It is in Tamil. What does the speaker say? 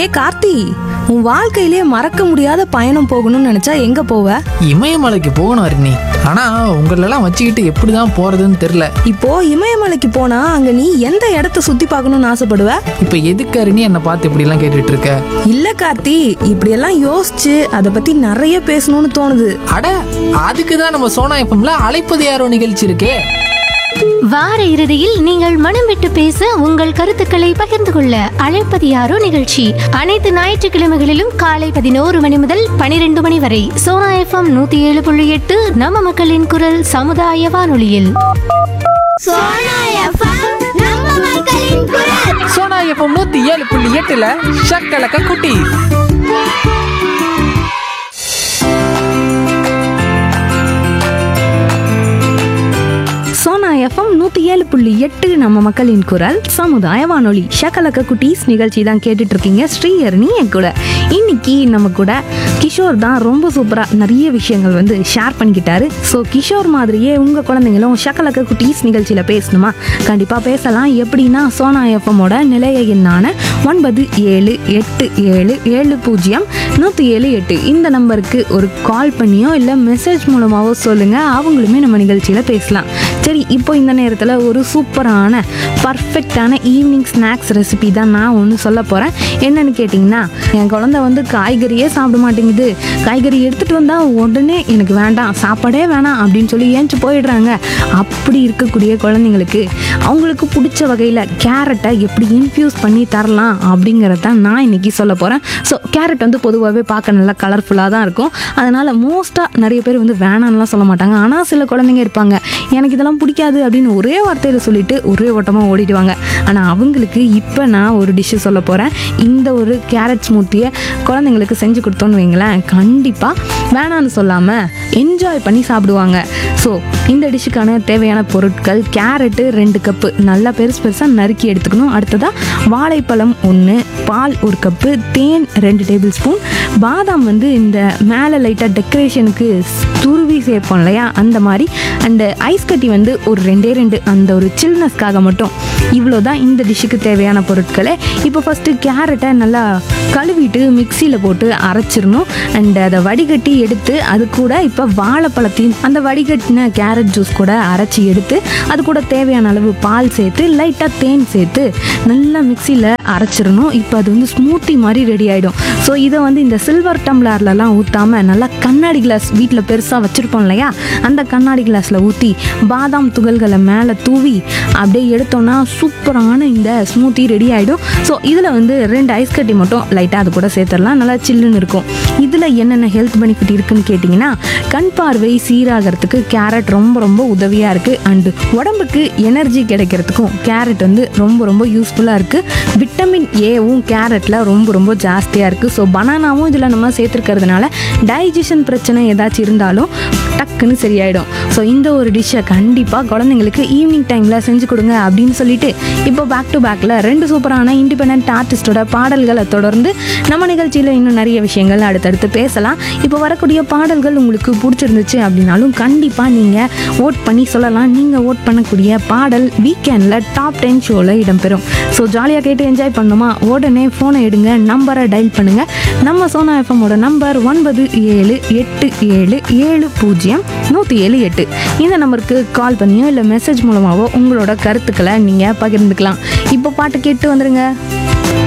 ஹே கார்த்தி உன் வாழ்க்கையிலே மறக்க முடியாத பயணம் போகணும்னு நினைச்சா எங்க போவ இமயமலைக்கு போகணும் அருணி ஆனா உங்களெல்லாம் வச்சுக்கிட்டு எப்படிதான் போறதுன்னு தெரியல இப்போ இமயமலைக்கு போனா அங்க நீ எந்த இடத்த சுத்தி பார்க்கணும்னு ஆசைப்படுவ இப்ப எதுக்கு அருணி என்னை பார்த்து இப்படி எல்லாம் கேட்டுட்டு இருக்க இல்ல கார்த்தி இப்படியெல்லாம் யோசிச்சு அதை பத்தி நிறைய பேசணும்னு தோணுது அட அதுக்கு தான் நம்ம சோனா எஃப்எம்ல அழைப்பது யாரோ நிகழ்ச்சி இருக்கே வார இறுதியில் நீங்கள் மனம் விட்டு பேச உங்கள் கருத்துக்களை பகிர்ந்து கொள்ள அழைப்பது யாரோ நிகழ்ச்சி அனைத்து ஞாயிற்றுக்கிழமைகளிலும் காலை பதினோரு மணி முதல் பனிரெண்டு மணி வரை சோனா எஃப்எம் நூத்தி ஏழு புள்ளி எட்டு நம்ம மக்களின் குரல் சமுதாய வானொலியில் சோனா எஃப்எம் நம்ம மக்களின் குரல் சோனா எஃப்எம் நூத்தி ஏழு புள்ளி எட்டுல ஷக்கலக்க குட்டி சோனா எஃப்எம் நூத்தி ஏழு புள்ளி எட்டு நம்ம மக்களின் குரல் சமுதாய வானொலி ஷகலக்க குட்டீஸ் நிகழ்ச்சி தான் கேட்டுட்டு இருக்கீங்க ஸ்ரீஹரணி என் கூட இன்னைக்கு நம்ம கூட கிஷோர் தான் ரொம்ப சூப்பரா நிறைய விஷயங்கள் வந்து ஷேர் பண்ணிக்கிட்டாரு ஸோ கிஷோர் மாதிரியே உங்க குழந்தைங்களும் ஷகலக்க குட்டீஸ் நிகழ்ச்சியில பேசணுமா கண்டிப்பா பேசலாம் எப்படின்னா சோனா எஃப்எம்மோட நிலைய எண்ணான ஒன்பது ஏழு எட்டு ஏழு ஏழு பூஜ்ஜியம் நூற்றி ஏழு எட்டு இந்த நம்பருக்கு ஒரு கால் பண்ணியோ இல்லை மெசேஜ் மூலமாவோ சொல்லுங்க அவங்களுமே நம்ம நிகழ்ச்சியில் பேசலாம் சரி இப்போ இந்த நேரத்தில் ஒரு சூப்பரான பர்ஃபெக்டான ஈவினிங் ஸ்நாக்ஸ் ரெசிபி தான் நான் ஒன்று சொல்ல போகிறேன் என்னன்னு கேட்டிங்கன்னா என் குழந்தை வந்து காய்கறியே சாப்பிட மாட்டேங்குது காய்கறி எடுத்துகிட்டு வந்தால் உடனே எனக்கு வேண்டாம் சாப்பாடே வேணாம் அப்படின்னு சொல்லி ஏஞ்சி போயிடுறாங்க அப்படி இருக்கக்கூடிய குழந்தைங்களுக்கு அவங்களுக்கு பிடிச்ச வகையில் கேரட்டை எப்படி இன்ஃப்யூஸ் பண்ணி தரலாம் அப்படிங்கிறத நான் இன்னைக்கு சொல்ல போகிறேன் ஸோ கேரட் வந்து பொதுவாகவே பார்க்க நல்லா கலர்ஃபுல்லாக தான் இருக்கும் அதனால் மோஸ்ட்டாக நிறைய பேர் வந்து வேணாம்லாம் சொல்ல மாட்டாங்க ஆனால் சில குழந்தைங்க இருப்பாங்க எனக்கு இதெல்லாம் பிடிக்காது அப்படின்னு ஒரே வார்த்தையில் சொல்லிட்டு ஒரே ஓட்டமாக ஓடிடுவாங்க ஆனால் அவங்களுக்கு இப்போ நான் ஒரு டிஷ்ஷு சொல்ல போகிறேன் இந்த ஒரு கேரட் ஸ்மூத்தியை குழந்தைங்களுக்கு செஞ்சு கொடுத்தோன்னு வைங்களேன் கண்டிப்பாக வேணான்னு சொல்லாமல் என்ஜாய் பண்ணி சாப்பிடுவாங்க ஸோ இந்த டிஷ்ஷுக்கான தேவையான பொருட்கள் கேரட்டு ரெண்டு கப்பு நல்லா பெருசு பெருசாக நறுக்கி எடுத்துக்கணும் அடுத்ததாக வாழைப்பழம் ஒன்று பால் ஒரு கப்பு தேன் ரெண்டு டேபிள் ஸ்பூன் பாதாம் வந்து இந்த மேலே லைட்டாக டெக்கரேஷனுக்கு துருவி சேர்ப்போம் இல்லையா அந்த மாதிரி அண்டு ஐஸ் கட்டி வந்து ஒரு ரெண்டே ரெண்டு அந்த ஒரு சில்னஸ்க்காக மட்டும் இவ்வளோ தான் இந்த டிஷ்ஷுக்கு தேவையான பொருட்களை இப்போ ஃபஸ்ட்டு கேரட்டை நல்லா கழுவிட்டு மிக்சியில் போட்டு அரைச்சிடணும் அண்ட் அதை வடிகட்டி எடுத்து அது கூட இப்போ வாழைப்பழத்தையும் அந்த வடிகட்டின கேரட் ஜூஸ் கூட அரைச்சி எடுத்து அது கூட தேவையான அளவு பால் சேர்த்து லைட்டாக தேன் சேர்த்து நல்லா மிக்சியில் அரைச்சிடணும் இப்போ அது வந்து ஸ்மூத்தி மாதிரி ரெடி ஆகிடும் ஸோ இதை வந்து இந்த சில்வர் டம்ளர்லலாம் ஊற்றாமல் நல்லா கண்ணாடி கிளாஸ் வீட்டில் பெருசாக வச்சுருப்போம் இல்லையா அந்த கண்ணாடி கிளாஸில் ஊற்றி பாதாம் துகள்களை மேலே தூவி அப்படியே எடுத்தோன்னா சூப்பரான இந்த ஸ்மூத்தி ரெடி ஆகிடும் ஸோ இதில் வந்து ரெண்டு ஐஸ் கட்டி மட்டும் லைட்டாக அது கூட சேர்த்துடலாம் நல்லா சில்லுன்னு இருக்கும் இதில் என்னென்ன ஹெல்த் பெனிஃபிட் இருக்குன்னு கேட்டிங்கன்னா கண் பார்வை சீராகிறதுக்கு கேரட் ரொம்ப ரொம்ப உதவியாக இருக்குது அண்டு உடம்புக்கு எனர்ஜி கிடைக்கிறதுக்கும் கேரட் வந்து ரொம்ப ரொம்ப யூஸ்ஃபுல்லாக இருக்குது விட்டமின் ஏவும் கேரட்டில் ரொம்ப ரொம்ப ஜாஸ்தியாக இருக்குது ஸோ பனானாவும் இதில் நம்ம சேர்த்துருக்கிறதுனால டைஜஷன் பிரச்சனை ஏதாச்சும் இருந்தாலும் டக்குன்னு சரியாயிடும் ஸோ இந்த ஒரு டிஷ்ஷை கண்டிப்பாக குழந்தைங்களுக்கு ஈவினிங் டைமில் செஞ்சு கொடுங்க அப்படின்னு சொல்லிட்டு இப்போ பேக் டு பேக்கில் ரெண்டு சூப்பரான இண்டிபெண்ட் ஆர்டிஸ்டோட பாடல்களை தொடர்ந்து நம்ம நிகழ்ச்சியில் இன்னும் நிறைய விஷயங்கள் அடுத்தடுத்து பேசலாம் இப்போ வரக்கூடிய பாடல்கள் உங்களுக்கு பிடிச்சிருந்துச்சு அப்படின்னாலும் கண்டிப்பாக நீங்கள் ஓட் பண்ணி சொல்லலாம் நீங்கள் ஓட் பண்ணக்கூடிய பாடல் வீக்கெண்டில் டாப் டென் ஷோவில் இடம்பெறும் ஸோ ஜாலியாக கேட்டு என்ஜாய் பண்ணுமா உடனே ஃபோனை எடுங்க நம்பரை டயல் பண்ணுங்கள் நம்ம சோனா எஃப்எம்மோட நம்பர் ஒன்பது ஏழு எட்டு ஏழு ஏழு பூஜ்ஜியம் நூற்றி ஏழு எட்டு இந்த நம்பருக்கு கால் பண்ணியோ இல்லை மெசேஜ் மூலமாகவோ உங்களோட கருத்துக்களை நீங்கள் பகிர்ந்துக்கலாம் இப்போ பாட்டு கேட்டு வந்துடுங்க